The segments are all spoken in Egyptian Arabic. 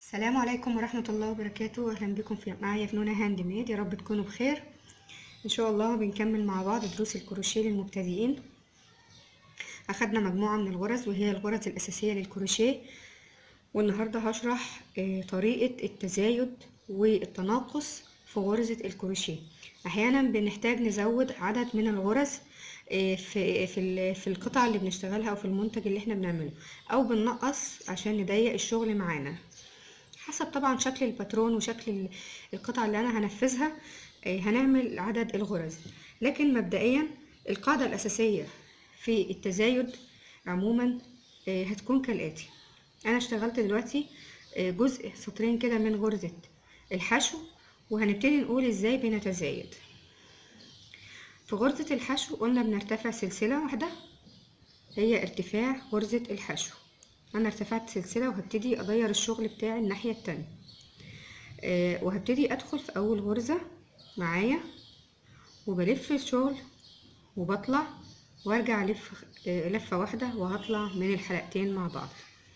السلام عليكم ورحمة الله وبركاته أهلا بكم في معايا فنونة هاند ميد يا رب تكونوا بخير إن شاء الله بنكمل مع بعض دروس الكروشيه للمبتدئين أخدنا مجموعة من الغرز وهي الغرز الأساسية للكروشيه والنهاردة هشرح آه، طريقة التزايد والتناقص في غرزة الكروشيه أحيانا بنحتاج نزود عدد من الغرز آه، في في ال- في القطع اللي بنشتغلها أو في المنتج اللي احنا بنعمله أو بننقص عشان نضيق الشغل معانا حسب طبعا شكل الباترون وشكل ال- القطعة اللي انا هنفذها آه، هنعمل عدد الغرز لكن مبدئيا القاعدة الأساسية في التزايد عموما آه، هتكون كالآتي انا اشتغلت دلوقتي آه، جزء سطرين كده من غرزة الحشو وهنبتدي نقول ازاي بنتزايد في غرزة الحشو قلنا بنرتفع سلسلة واحدة هي ارتفاع غرزة الحشو انا ارتفعت سلسلة وهبتدي اغير الشغل بتاعي الناحية التانية آه وهبتدي ادخل في اول غرزة معايا وبلف الشغل وبطلع وارجع الف آه لفة واحدة وهطلع من الحلقتين مع بعض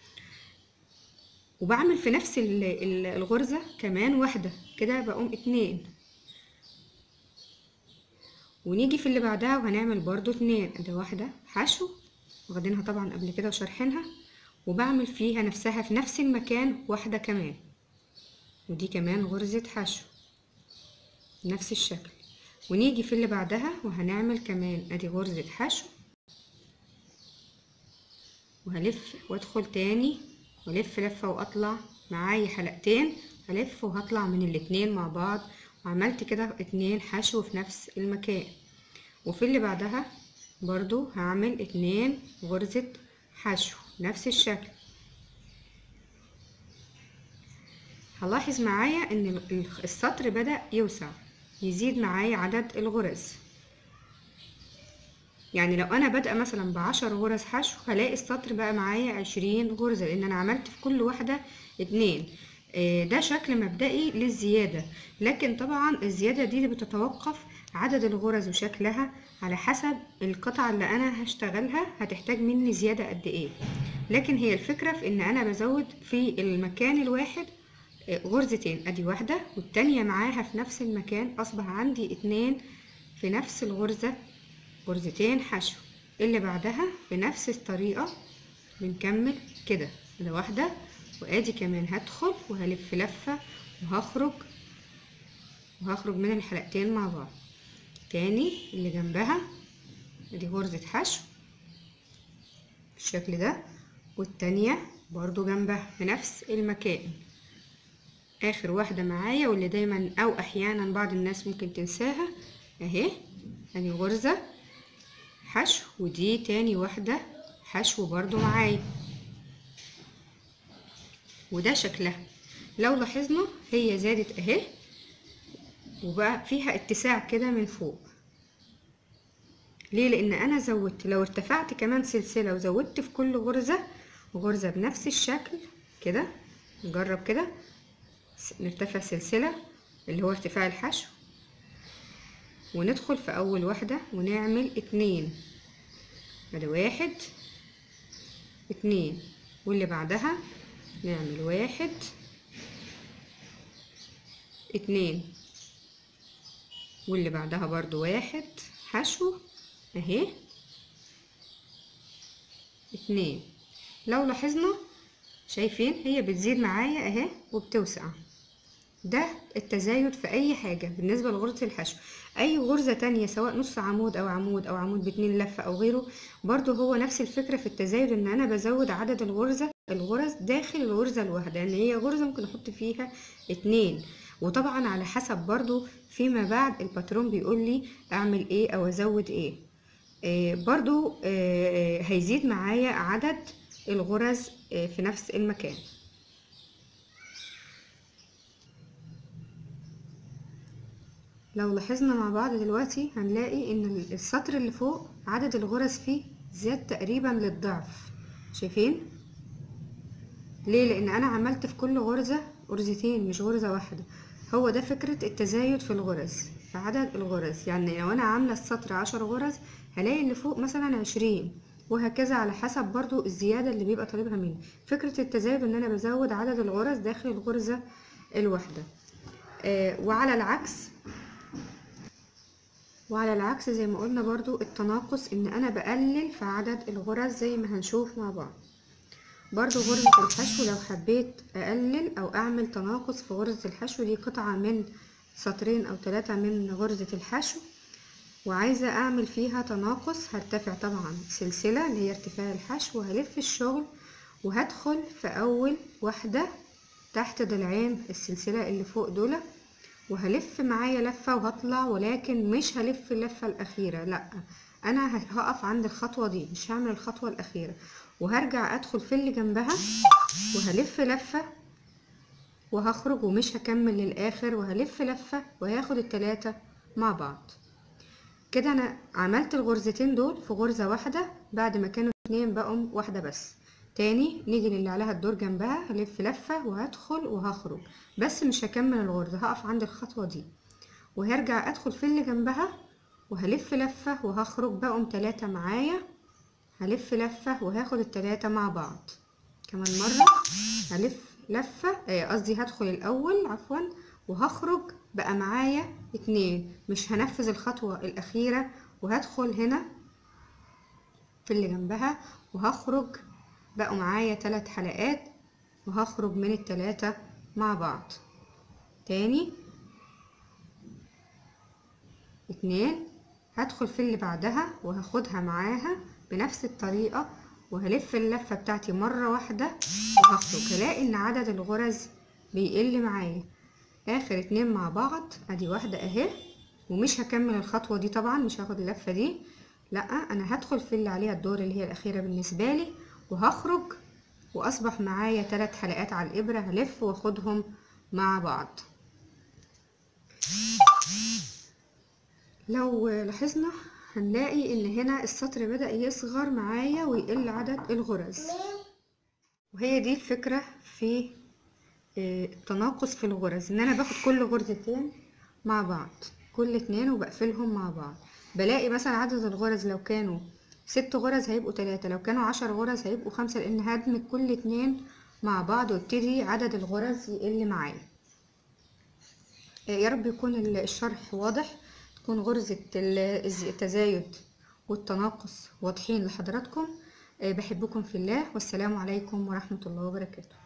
وبعمل في نفس ال- ال- الغرزة كمان واحدة كده بقوم اتنين ونيجي في اللي بعدها وهنعمل برضو اتنين ده واحدة حشو واخدينها طبعا قبل كده وشارحينها وبعمل فيها نفسها في نفس المكان واحدة كمان ودي كمان غرزة حشو نفس الشكل ونيجي في اللي بعدها وهنعمل كمان ادي غرزة حشو وهلف وادخل تاني والف لفة واطلع معايا حلقتين هلف وهطلع من الاتنين مع بعض وعملت كده اتنين حشو في نفس المكان وفي اللي بعدها برضو هعمل اتنين غرزة حشو نفس الشكل هلاحظ معايا ان ال- السطر بدأ يوسع يزيد معايا عدد الغرز يعني لو انا بادئه مثلا بعشر غرز حشو هلاقي السطر بقى معايا عشرين غرزة لان انا عملت في كل واحدة اتنين آه، ده شكل مبدئي للزيادة لكن طبعا الزيادة دي بتتوقف عدد الغرز وشكلها على حسب القطعة اللي انا هشتغلها هتحتاج مني زيادة قد ايه لكن هي الفكرة في ان انا بزود في المكان الواحد آه، غرزتين ادي واحدة والتانية معاها في نفس المكان اصبح عندي اتنين في نفس الغرزة غرزتين حشو اللي بعدها بنفس الطريقة بنكمل كده ده واحدة وادي كمان هدخل وهلف لفة وهخرج وهخرج من الحلقتين مع بعض تاني اللي جنبها ادي غرزة حشو بالشكل ده والتانية برضو جنبها في نفس المكان اخر واحدة معايا واللي دايما او احيانا بعض الناس ممكن تنساها اهي ادي غرزة حشو ودي تاني واحدة حشو برضو معايا وده شكلها لو لاحظنا هي زادت اهي وبقى فيها اتساع كده من فوق ليه لان انا زودت لو ارتفعت كمان سلسلة وزودت في كل غرزة غرزة بنفس الشكل كده نجرب كده س- نرتفع سلسلة اللي هو ارتفاع الحشو وندخل في اول واحدة ونعمل اتنين ادي واحد اتنين واللي بعدها نعمل واحد اتنين واللي بعدها برضو واحد حشو اهي اتنين لو لاحظنا شايفين هي بتزيد معايا اهي وبتوسع ده التزايد في اي حاجة بالنسبة لغرزة الحشو اي غرزة تانية سواء نص عمود او عمود او عمود باتنين لفة او غيره برضو هو نفس الفكرة في التزايد ان انا بزود عدد الغرزة الغرز داخل الغرزة الواحدة يعني هي غرزة ممكن احط فيها اتنين وطبعا على حسب برضو فيما بعد الباترون بيقول لي اعمل ايه او ازود ايه آه برضو آه هيزيد معايا عدد الغرز آه في نفس المكان لو لاحظنا مع بعض دلوقتي هنلاقي ان السطر اللي فوق عدد الغرز فيه زاد تقريبا للضعف شايفين ليه لان انا عملت في كل غرزة غرزتين مش غرزة واحدة هو ده فكرة التزايد في الغرز في عدد الغرز يعني لو انا عاملة السطر عشر غرز هلاقي اللي فوق مثلا عشرين وهكذا على حسب برضو الزيادة اللي بيبقى طالبها مني فكرة التزايد ان انا بزود عدد الغرز داخل الغرزة الواحدة آه وعلى العكس وعلى العكس زي ما قلنا برضو التناقص ان انا بقلل في عدد الغرز زي ما هنشوف مع بعض برضو غرزة الحشو لو حبيت اقلل او اعمل تناقص في غرزة الحشو دي قطعة من سطرين او ثلاثة من غرزة الحشو وعايزة اعمل فيها تناقص هرتفع طبعا سلسلة اللي هي ارتفاع الحشو وهلف الشغل وهدخل في اول واحدة تحت ضلعين السلسلة اللي فوق دول وهلف معايا لفة وهطلع ولكن مش هلف اللفة الأخيرة لأ أنا هقف عند الخطوة دي مش هعمل الخطوة الأخيرة وهرجع أدخل في اللي جنبها وهلف لفة وهخرج ومش هكمل للآخر وهلف لفة وهاخد التلاتة مع بعض كده أنا عملت الغرزتين دول في غرزة واحدة بعد ما كانوا اتنين بقوا واحدة بس تاني نيجي للي عليها الدور جنبها هلف لفة وهدخل وهخرج بس مش هكمل الغرزة هقف عند الخطوة دي وهرجع ادخل في اللي جنبها وهلف لفة وهخرج بقوا تلاتة معايا هلف لفة وهاخد التلاتة مع بعض كمان مرة هلف لفة قصدي هدخل الاول عفوا وهخرج بقى معايا اتنين مش هنفذ الخطوة الاخيرة وهدخل هنا في اللي جنبها وهخرج بقوا معايا تلات حلقات وهخرج من التلاتة مع بعض تاني اتنين هدخل في اللي بعدها وهاخدها معاها بنفس الطريقة وهلف اللفة بتاعتي مرة واحدة وهخرج هلاقي ان عدد الغرز بيقل معايا اخر اتنين مع بعض ادي واحدة اهي ومش هكمل الخطوة دي طبعا مش هاخد اللفة دي لا انا هدخل في اللي عليها الدور اللي هي الاخيرة بالنسبة لي وهخرج واصبح معايا ثلاث حلقات على الابرة هلف واخدهم مع بعض لو لاحظنا هنلاقي ان هنا السطر بدأ يصغر معايا ويقل عدد الغرز وهي دي الفكرة في التناقص في الغرز ان انا باخد كل غرزتين مع بعض كل اتنين وبقفلهم مع بعض بلاقي مثلا عدد الغرز لو كانوا ست غرز هيبقوا تلاتة لو كانوا عشر غرز هيبقوا خمسة لان هدمج كل اتنين مع بعض وابتدي عدد الغرز يقل معايا يا رب يكون الشرح واضح تكون غرزة التزايد والتناقص واضحين لحضراتكم بحبكم في الله والسلام عليكم ورحمة الله وبركاته